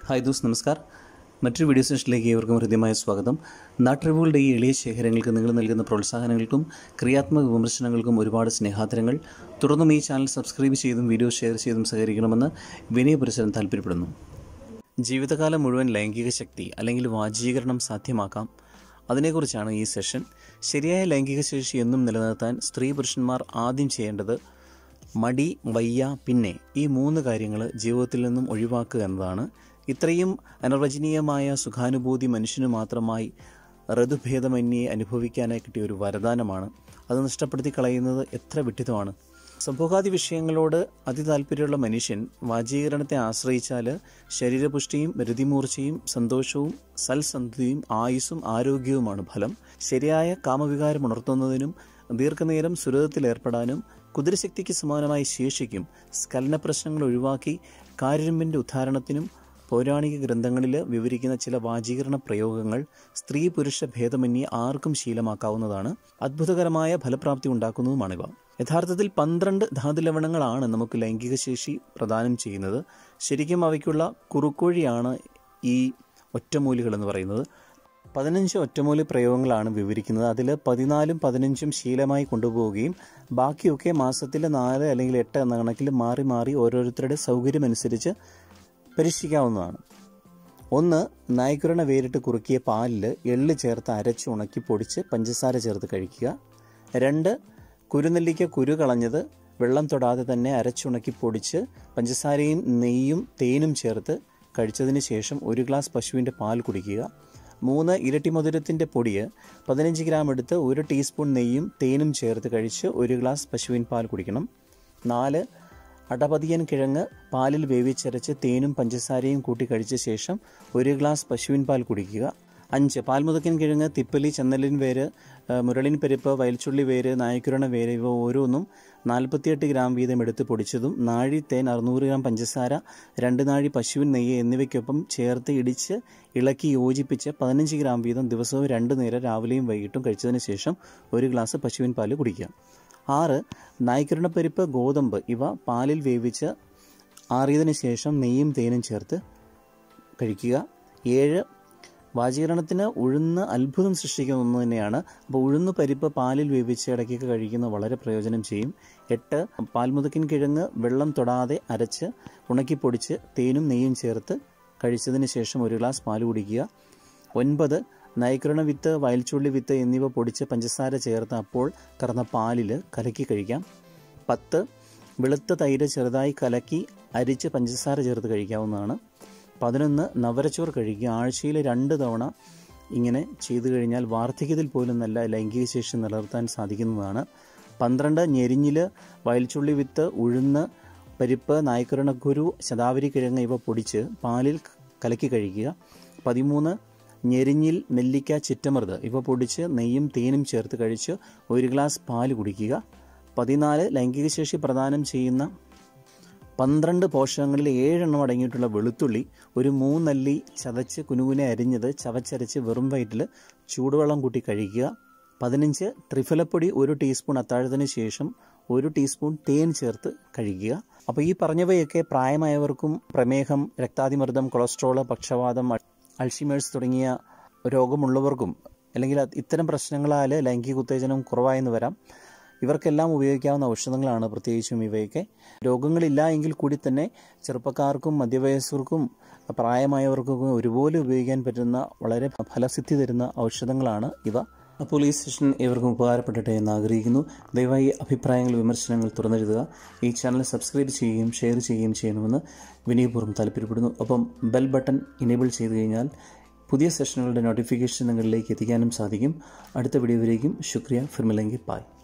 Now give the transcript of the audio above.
hi those നമസ്കാർ മറ്റൊരു video സെഷനിലേക്ക് ഏവർക്കും ഹൃദ്യമായ സ്വാഗതം നാട്ടറിവുകളുടെ ഈ എളിയ ശേഖരങ്ങൾക്ക് നിങ്ങൾ നൽകുന്ന പ്രോത്സാഹനങ്ങൾക്കും ക്രിയാത്മക വിമർശനങ്ങൾക്കും ഒരുപാട് സ്നേഹാദരങ്ങൾ തുടർന്നും ഈ ചാനൽ സബ്സ്ക്രൈബ് ചെയ്തും വീഡിയോ ഷെയർ ചെയ്തും സഹകരിക്കണമെന്ന് വിനയപുരസരം താല്പര്യപ്പെടുന്നു ജീവിതകാലം മുഴുവൻ ലൈംഗിക ശക്തി അല്ലെങ്കിൽ വാചീകരണം സാധ്യമാക്കാം അതിനെക്കുറിച്ചാണ് ഈ സെഷൻ ശരിയായ ലൈംഗിക ശേഷി എന്നും നിലനിർത്താൻ സ്ത്രീ പുരുഷന്മാർ ആദ്യം ചെയ്യേണ്ടത് മടി വയ്യ പിന്നെ ഈ മൂന്ന് കാര്യങ്ങൾ ജീവിതത്തിൽ നിന്നും ഒഴിവാക്കുക എന്നതാണ് ഇത്രയും അനിർവചനീയമായ സുഖാനുഭൂതി മനുഷ്യന് മാത്രമായി ഋതുഭേദമന്യെ അനുഭവിക്കാനായി കിട്ടിയ ഒരു വരദാനമാണ് അത് നഷ്ടപ്പെടുത്തി കളയുന്നത് എത്ര വിഡിതമാണ് സംഭോഗാദി വിഷയങ്ങളോട് അതിതാല്പര്യമുള്ള മനുഷ്യൻ വാചീകരണത്തെ ആശ്രയിച്ചാൽ ശരീരപുഷ്ടിയും രതിമൂർച്ചയും സന്തോഷവും സൽസന്ധതയും ആയുസ്സും ആരോഗ്യവുമാണ് ഫലം ശരിയായ കാമവികാരം ഉണർത്തുന്നതിനും ദീർഘനേരം സുരതത്തിൽ ഏർപ്പെടാനും കുതിരശക്തിക്ക് സമാനമായി ശേഷിക്കും സ്ഖലന പ്രശ്നങ്ങൾ ഒഴിവാക്കി കാരുണ്യന്റെ ഉദ്ധാരണത്തിനും പൗരാണിക ഗ്രന്ഥങ്ങളിൽ വിവരിക്കുന്ന ചില വാചീകരണ പ്രയോഗങ്ങൾ സ്ത്രീ പുരുഷ ഭേദമന്യേ ആർക്കും ശീലമാക്കാവുന്നതാണ് അത്ഭുതകരമായ ഫലപ്രാപ്തി ഉണ്ടാക്കുന്നതുമാണിവ യഥാർത്ഥത്തിൽ പന്ത്രണ്ട് ധാതുലവണങ്ങളാണ് നമുക്ക് ലൈംഗിക ശേഷി പ്രദാനം ചെയ്യുന്നത് ശരിക്കും അവയ്ക്കുള്ള കുറുക്കോഴിയാണ് ഈ ഒറ്റമൂലികൾ എന്ന് പറയുന്നത് പതിനഞ്ച് ഒറ്റമൂലി പ്രയോഗങ്ങളാണ് വിവരിക്കുന്നത് അതിൽ പതിനാലും പതിനഞ്ചും ശീലമായി കൊണ്ടുപോവുകയും ബാക്കിയൊക്കെ മാസത്തിൽ നാല് അല്ലെങ്കിൽ എട്ട് എന്ന കണക്കിൽ മാറി മാറി ഓരോരുത്തരുടെ സൗകര്യമനുസരിച്ച് പരീക്ഷിക്കാവുന്നതാണ് ഒന്ന് നായ്ക്കുരണ വേരിട്ട് കുറുക്കിയ പാലിൽ എള്ള് ചേർത്ത് അരച്ച് ഉണക്കി പൊടിച്ച് പഞ്ചസാര ചേർത്ത് കഴിക്കുക രണ്ട് കുരുനെല്ലിക്ക കുരു കളഞ്ഞത് വെള്ളം തൊടാതെ തന്നെ അരച്ചുണക്കി പൊടിച്ച് പഞ്ചസാരയും നെയ്യും തേനും ചേർത്ത് കഴിച്ചതിന് ശേഷം ഒരു ഗ്ലാസ് പശുവിൻ്റെ പാൽ കുടിക്കുക മൂന്ന് ഇരട്ടി മധുരത്തിൻ്റെ പൊടിയെ പതിനഞ്ച് ഗ്രാം എടുത്ത് ഒരു ടീസ്പൂൺ നെയ്യും തേനും ചേർത്ത് കഴിച്ച് ഒരു ഗ്ലാസ് പശുവിൻ പാൽ കുടിക്കണം നാല് അടപതിയൻ കിഴങ്ങ് പാലിൽ വേവിച്ചരച്ച് തേനും പഞ്ചസാരയും കൂട്ടി കഴിച്ച ശേഷം ഒരു ഗ്ലാസ് പശുവിൻ പാൽ കുടിക്കുക അഞ്ച് പാൽമുതക്കൻ കിഴങ്ങ് തിപ്പലി ചന്ദലിൻ വേര് മുരളിൻ പരിപ്പ് വയൽച്ചുള്ളി വേര് നായക്കുരണ വേര് ഇവ ഓരോന്നും നാൽപ്പത്തിയെട്ട് ഗ്രാം വീതം എടുത്ത് പൊടിച്ചതും നാഴി തേൻ അറുന്നൂറ് ഗ്രാം പഞ്ചസാര രണ്ട് നാഴി പശുവിൻ നെയ്യ് എന്നിവയ്ക്കൊപ്പം ചേർത്ത് ഇടിച്ച് ഇളക്കി യോജിപ്പിച്ച് പതിനഞ്ച് ഗ്രാം വീതം ദിവസവും രണ്ട് നേരം രാവിലെയും വൈകിട്ടും കഴിച്ചതിന് ശേഷം ഒരു ഗ്ലാസ് പശുവിൻ പാല് കുടിക്കുക ആറ് നായ്ക്കുരണപ്പരിപ്പ് ഗോതമ്പ് ഇവ പാലിൽ വേവിച്ച് ആറിയതിനു ശേഷം നെയ്യും തേനും ചേർത്ത് കഴിക്കുക ഏഴ് വാചീകരണത്തിന് ഉഴുന്ന് അത്ഭുതം സൃഷ്ടിക്കുന്ന ഒന്ന് തന്നെയാണ് അപ്പോൾ ഉഴുന്ന് പരിപ്പ് പാലിൽ വേവിച്ച് ഇടയ്ക്കൊക്കെ കഴിക്കുന്നത് വളരെ പ്രയോജനം ചെയ്യും എട്ട് പാൽമുതക്കിൻ കിഴങ്ങ് വെള്ളം തൊടാതെ അരച്ച് ഉണക്കിപ്പൊടിച്ച് തേനും നെയ്യും ചേർത്ത് കഴിച്ചതിന് ശേഷം ഒരു ഗ്ലാസ് പാൽ കുടിക്കുക ഒൻപത് നൈക്രണ വിത്ത് വയൽച്ചുള്ളി വിത്ത് എന്നിവ പൊടിച്ച് പഞ്ചസാര ചേർത്ത് അപ്പോൾ കറന്ന പാലിൽ കലക്കി കഴിക്കാം പത്ത് വെളുത്ത തൈര് ചെറുതായി കലക്കി അരിച്ച് പഞ്ചസാര ചേർത്ത് കഴിക്കാവുന്നതാണ് പതിനൊന്ന് നവരച്ചോറ് കഴിക്കുക ആഴ്ചയിൽ രണ്ട് തവണ ഇങ്ങനെ ചെയ്തു കഴിഞ്ഞാൽ വാർദ്ധക്യത്തിൽ പോലും നല്ല ലൈംഗിക ശേഷി നിലനിർത്താൻ സാധിക്കുന്നതാണ് പന്ത്രണ്ട് ഞെരിഞ്ഞിൽ വയൽച്ചുള്ളി വിത്ത് ഉഴുന്ന് പരിപ്പ് നായ്ക്കുരണക്കുരു ശതാവരി കിഴങ്ങ് ഇവ പൊടിച്ച് പാലിൽ കലക്കി കഴിക്കുക പതിമൂന്ന് ഞെരിഞ്ഞിൽ നെല്ലിക്ക ചിറ്റമൃത് ഇവ പൊടിച്ച് നെയ്യും തേനും ചേർത്ത് കഴിച്ച് ഒരു ഗ്ലാസ് പാല് കുടിക്കുക പതിനാല് ലൈംഗിക ശേഷി പ്രദാനം ചെയ്യുന്ന പന്ത്രണ്ട് പോഷകങ്ങളിൽ ഏഴെണ്ണം അടങ്ങിയിട്ടുള്ള വെളുത്തുള്ളി ഒരു മൂന്നല്ലി ചതച്ച് കുനുകുനെ അരിഞ്ഞത് ചവച്ചരച്ച് വെറും വയറ്റിൽ ചൂടുവെള്ളം കൂട്ടി കഴിക്കുക പതിനഞ്ച് ത്രിഫലപ്പൊടി ഒരു ടീസ്പൂൺ അത്താഴത്തിന് ശേഷം ഒരു ടീസ്പൂൺ തേൻ ചേർത്ത് കഴിക്കുക അപ്പോൾ ഈ പറഞ്ഞവയൊക്കെ പ്രായമായവർക്കും പ്രമേഹം രക്താതിമർദ്ദം കൊളസ്ട്രോൾ പക്ഷവാതം അൾഷിമേഴ്സ് തുടങ്ങിയ രോഗമുള്ളവർക്കും അല്ലെങ്കിൽ ഇത്തരം പ്രശ്നങ്ങളാൽ ലൈംഗിക ഉത്തേജനം കുറവായെന്ന് വരാം ഇവർക്കെല്ലാം ഉപയോഗിക്കാവുന്ന ഔഷധങ്ങളാണ് പ്രത്യേകിച്ചും ഇവയൊക്കെ രോഗങ്ങളില്ല എങ്കിൽ കൂടി തന്നെ ചെറുപ്പക്കാർക്കും മധ്യവയസ്കർക്കും പ്രായമായവർക്കും ഒരുപോലെ ഉപയോഗിക്കാൻ പറ്റുന്ന വളരെ ഫലസിദ്ധി തരുന്ന ഔഷധങ്ങളാണ് ഇവ അപ്പോൾ ഈ സെഷൻ ഏവർക്കും ഉപകാരപ്പെടട്ടെ എന്ന് ആഗ്രഹിക്കുന്നു ദയവായി അഭിപ്രായങ്ങൾ വിമർശനങ്ങൾ തുറന്നെഴുതുക ഈ ചാനൽ സബ്സ്ക്രൈബ് ചെയ്യുകയും ഷെയർ ചെയ്യുകയും ചെയ്യണമെന്ന് വിനയപൂർവ്വം താല്പര്യപ്പെടുന്നു ഒപ്പം ബെൽ ബട്ടൺ ഇനേബിൾ ചെയ്തു കഴിഞ്ഞാൽ പുതിയ സെഷനുകളുടെ നോട്ടിഫിക്കേഷൻ നിങ്ങളിലേക്ക് എത്തിക്കാനും സാധിക്കും അടുത്ത വീഡിയോയിലേക്കും ശുക്രിയ ഫിർമിലെങ്കിൽ പായ്